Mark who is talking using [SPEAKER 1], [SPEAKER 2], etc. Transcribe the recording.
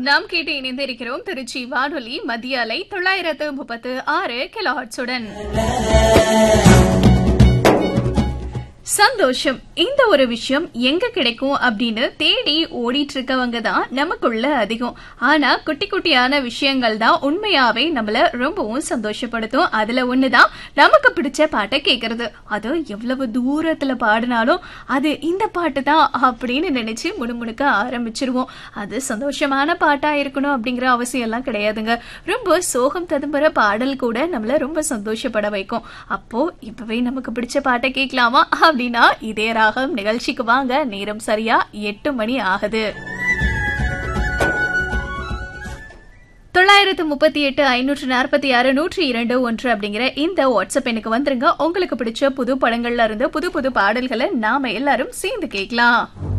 [SPEAKER 1] நாம் கேட்டு இணைந்திருக்கிறோம் திருச்சி வானொலி மத்திய அலை தொள்ளாயிரத்து முப்பத்து ஆறு கிலோஹர்ட்ஸுடன் சந்தோஷம் இந்த ஒரு விஷயம் எங்க கிடைக்கும் அப்படின்னு தேடி ஓடிட்டு இருக்கவங்க தான் நமக்குள்ள அதிகம் ஆனா குட்டி குட்டியான விஷயங்கள் தான் உண்மையாவே நம்மள ரொம்பவும் சந்தோஷப்படுத்தும் அதுல ஒண்ணுதான் நமக்கு பிடிச்ச பாட்டை கேக்குறது அது எவ்வளவு தூரத்துல பாடினாலும் அது இந்த பாட்டு தான் அப்படின்னு நினைச்சு முணுமுணுக்க ஆரம்பிச்சிருவோம் அது சந்தோஷமான பாட்டா இருக்கணும் அப்படிங்கிற அவசியம் எல்லாம் கிடையாதுங்க ரொம்ப சோகம் ததும்புற பாடல் கூட நம்மள ரொம்ப சந்தோஷப்பட வைக்கும் அப்போ இப்பவே நமக்கு பிடிச்ச பாட்டை கேட்கலாமா அப்படின்னா இதே ராகம் நிகழ்ச்சிக்கு வாங்க நேரம் சரியா எட்டு மணி ஆகுது தொள்ளாயிரத்து முப்பத்தி எட்டு ஐநூற்று நாற்பத்தி ஆறு நூற்றி இரண்டு ஒன்று அப்படிங்கிற இந்த வாட்ஸ்அப் எனக்கு வந்துருங்க உங்களுக்கு பிடிச்ச புது படங்கள்ல இருந்து புது புது பாடல்களை நாம எல்லாரும் சேர்ந்து கேட்கலாம்